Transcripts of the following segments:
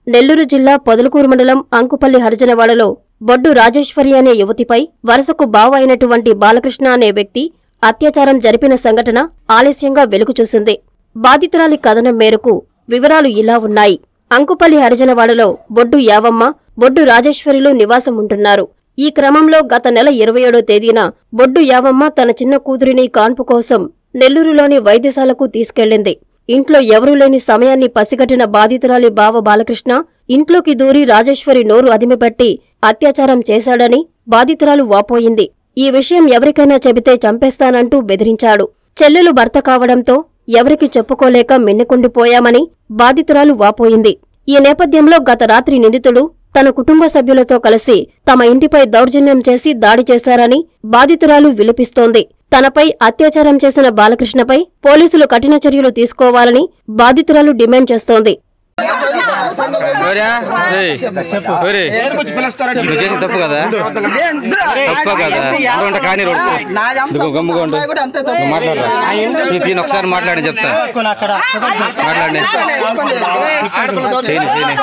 నెల్లూరు జిల్లా పొదలకూరు మండలం అంకుపల్లి హరిజనవాడలో బొడ్డు రాజేశ్వరి అనే యువతిపై వరుసకు బావ అయినటువంటి బాలకృష్ణ అనే వ్యక్తి అత్యాచారం జరిపిన సంఘటన ఆలస్యంగా వెలుగు చూసింది బాధితురాలి కథనం మేరకు వివరాలు ఇలా ఉన్నాయి అంకుపల్లి హరిజనవాడలో బొడ్డు యావమ్మ బొడ్డు రాజేశ్వరిలు నివాసం ఉంటున్నారు ఈ క్రమంలో గత నెల ఇరవై ఏడో తేదీన బొడ్డు యావమ్మ తన చిన్న కూతురిని కాన్పు కోసం నెల్లూరులోని వైద్యశాలకు తీసుకెళ్లింది ఇంట్లో ఎవరూ లేని సమయాన్ని పసిగట్టిన బాధితురాలి బావ బాలకృష్ణ ఇంట్లోకి దూరి రాజేశ్వరి నోరు అదిమిపెట్టి అత్యాచారం చేశాడని బాధితురాలు వాపోయింది ఈ విషయం ఎవరికైనా చెబితే చంపేస్తానంటూ బెదిరించాడు చెల్లెలు భర్త కావడంతో ఎవరికి చెప్పుకోలేక మిన్నకుండిపోయామని బాధితురాలు వాపోయింది ఈ నేపథ్యంలో గత రాత్రి నిందితుడు తన కుటుంబ సభ్యులతో కలిసి తమ ఇంటిపై దౌర్జన్యం చేసి దాడి చేశారని బాధితురాలు విలపిస్తోంది తనపై అత్యాచారం చేసిన బాలకృష్ణపై పోలీసులు కఠిన చర్యలు తీసుకోవాలని బాధితురాలు డిమాండ్ చేస్తోంది ఎవరా ఏయ్, ఎవరే? నువ్వు చేసిన తప్పు కదా తప్పు కదా ఇప్పుడు ఉంటే కానీ రోడ్డు ఇదిగో గమ్ముగా ఉండు నువ్వు మాట్లాడరా దీని ఒకసారి మాట్లాడి చెప్తా మాట్లాడి చేయని చేయని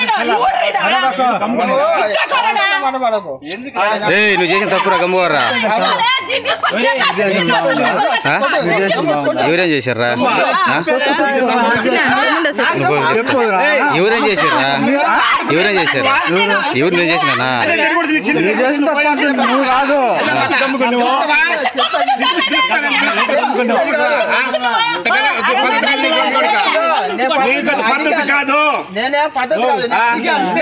ఏయ్ నువ్వు చేసిన తప్పురా గమ్ముగా ఎవరేం చేశారా ఆ? నువ్వు చెప్తా. ఎవరేం చేశారా ఎవరేం చేశారా ఎవరు నేను చేసినానా నువ్వు కాదు నీకు అది పద్ధతి కాదు నేనే పద్ధతి కాదు నీకే అంతే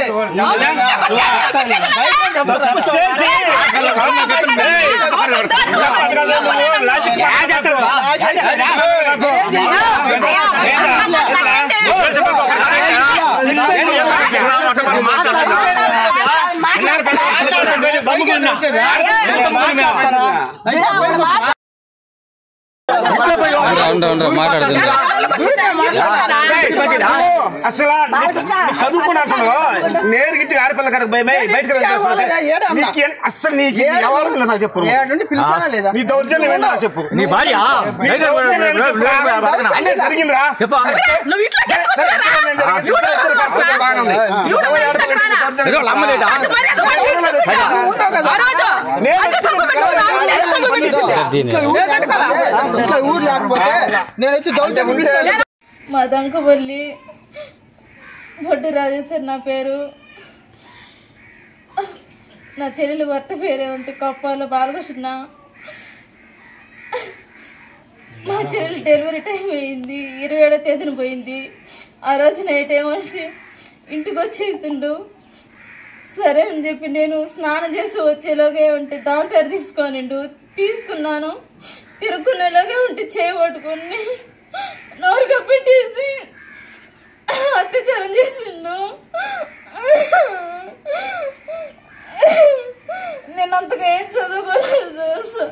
తప్పు చేసి ఏయ్, తప్పు కాదు నువ్వు లాజిక్ బాగా చేస్తావు. ఉండరా ఉండరా ఉండరా మాట్లాడుతుండ్రా అసలు నీకు చదువుకున్నట్టున్నావు నేరుగింటి ఆడపిల్ల కనుక భయమే బయటకు వెళ్ళి నీకు ఏ- అసలు నీకు ఎవరు ఉందో నాకు చెప్పు ఏడు నుండి పిలిచానా లేదా నీ దౌర్జన్యం ఏందో నాకు చెప్పు నీ భార్య నీ దౌర్జన్యం ఏందో చెప్పురా. అన్నీ జరిగిందిరా చెప్పు నువ్వు ఇట్లా సరే, ఏం జరిగింది? ఇద్దరు ఇద్దరు కష్టపడి బాగానే ఉంది. ఎవరు ఆడపిల్ల ఇంటికి దౌర్జన్యం ఎవరు అమ్మలేదా? ఎవరు తెచ్చారా? నేను వచ్చి దీన్ని ఇట్లా ఊరు లేకపోతే ఇట్లా ఊరు లేకపోతే నేను వచ్చి దౌత్యం ఉంటే మా దంకబల్లి బొడ్డు రాజేశ్వర్ నా పేరు నా చెల్లెలు భర్త పేరేమంటే కప్పాల బాలకృష్ణ మా చెల్లెలు డెలివరీ టైం అయింది ఇరవై ఏడో తేదీన పోయింది ఆ రోజు నైట్ ఏమంటే ఇంటికి వచ్చేసిండు సరే అని చెప్పి నేను స్నానం చేసి వచ్చేలోగే ఉంటే దాంతర్ తీసుకోనిండు తీసుకున్నాను తిరుక్కునేలోగే ఉంటే చేయి పట్టుకుని నోరుగా పెట్టేసి అత్యాచారం చేసిండు నేను అంతగా ఏం చదువుకోలేదు సార్.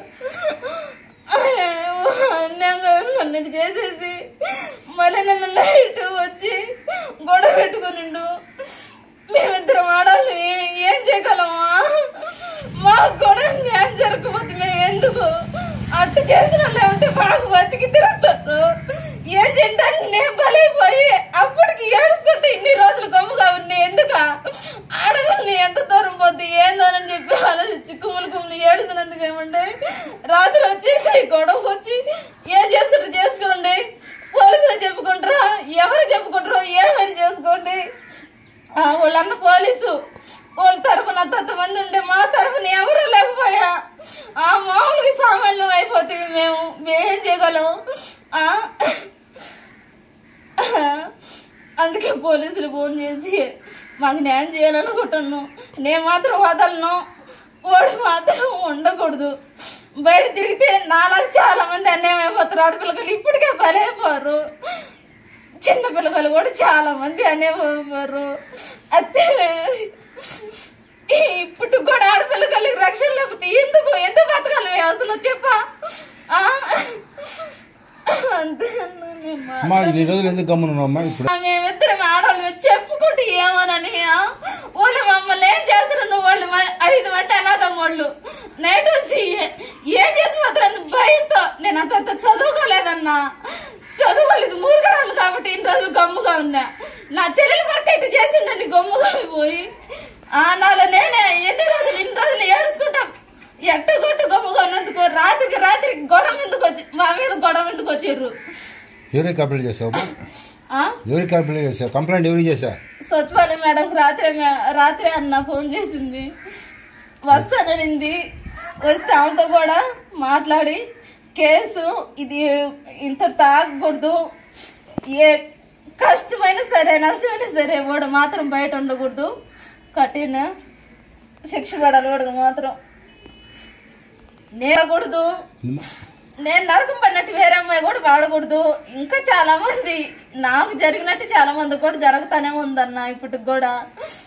అన్యాయంగా నన్ను చేసేసి మళ్ళీ నన్ను నైట్ వచ్చి గొడవ పెట్టుకునిండు మేమిద్దరం ఆడాలి ఏం చేయగలమా మా గొడవ న్యాయం జరగకపోతే మేము ఎందుకు అట్టు చేసిన లేకుంటే బాగా బతికి తిరుగుతారు ఏం చేయండి నేను బలైపోయి అప్పటికి ఏడుచుకుంటే ఇన్ని రోజులు గమ్ముగా ఉన్నాయి ఎందుక ఆడవాళ్ళని ఎంత దూరం పోద్ది ఏందోనని చెప్పి ఆలోచించి కుమ్ములు కుమ్ములు ఏడుస్తున్నందుకు ఏమండి రాత్రి వచ్చేసి గొడవకు వచ్చి ఏం చేసుకుంటారు చేసుకోండి పోలీసులు చెప్పుకుంటారా ఎవరు చెప్పుకుంటారో ఏమైనా చేసుకోండి ఆ, వాళ్ళన్న పోలీసు వాళ్ళ తరఫున అంతంత మంది ఉండే మా తరఫున ఎవరు లేకపోయా ఆ మామూలుగా సామాన్యం అయిపోతుంది మేము మేమేం చేయగలం ఆ? అందుకే పోలీసులు ఫోన్ చేసి మాకు న్యాయం చేయాలనుకుంటున్నాను నేను మాత్రం వదలను వాడు మాత్రం ఉండకూడదు బయట తిరిగితే నాలాగా చాలా మంది అన్యాయం అయిపోతారు ఆడపిల్లలు ఇప్పటికే బలైపోరు చిన్న పిల్లలు కూడా చాలా మంది అనేవారు అంతే ఇప్పుడు కూడా ఆడపిల్లలకి రక్షణ లేకపోతే ఎందుకు ఎందుకు బతకాలి అసలు చెప్పా ఆ? అంతే అన్నా నేను మాట. అమ్మా ఇన్ని రోజులు ఎందుకు గమ్మునున్నావు ఇప్పుడు ఆ, మేమిద్దరం ఆడవాళ్ళు చెప్పుకుంటూ ఏమోనని ఆ? వాళ్ళు మమ్మల్ని ఏం చేస్తారు నువ్వు వాళ్ళు మ- ఐదు మంది అనాథమ్మోళ్ళు నైట్ వచ్చి ఏ- ఏం చేసి పోతారని భయంతో నేను అంత చదువుకోలేదన్నా చదువుకోలేదు మూర్ఖరాలు కాబట్టి ఇన్ని రోజులు గమ్ముగా ఉన్నా నా చెల్లెలు భర్త ఇటు చేసిందని గమ్ముగా పోయి ఆ నాలో నేనే ఎన్ని రోజులు ఇన్ని రోజులు ఏడుచుకుంటా ఎట్టు కొట్టు గమ్ముగా ఉన్నందుకు రాత్రికి రాత్రి గొడవ ఎందుకు వచ్చి మా మీద గొడవ ఎందుకు వచ్చిర్రు ఎవరికి కంప్లైంట్ చేసావు ఆ? ఎవరికి కంప్లైంట్ చేసావు కంప్లైంట్ ఎవరికి చేసా సచివాలయం మేడం రాత్రి రాత్రి అన్న ఫోన్ చేసింది వస్తాననింది వస్తే ఆమెతో కూడా మాట్లాడి కేసు ఇది ఇంత తాగకూడదు ఏ కష్టమైనా సరే నష్టమైనా సరే వాడు మాత్రం బయట ఉండకూడదు కఠిన శిక్ష పడాలి వాడికి మాత్రం నేరకూడదు నేను నరకం పడినట్టు వేరే అమ్మాయి కూడా వాడకూడదు ఇంకా చాలా మంది నాకు జరిగినట్టు చాలా మంది కూడా జరుగుతానే ఉందన్న ఇప్పటికి కూడా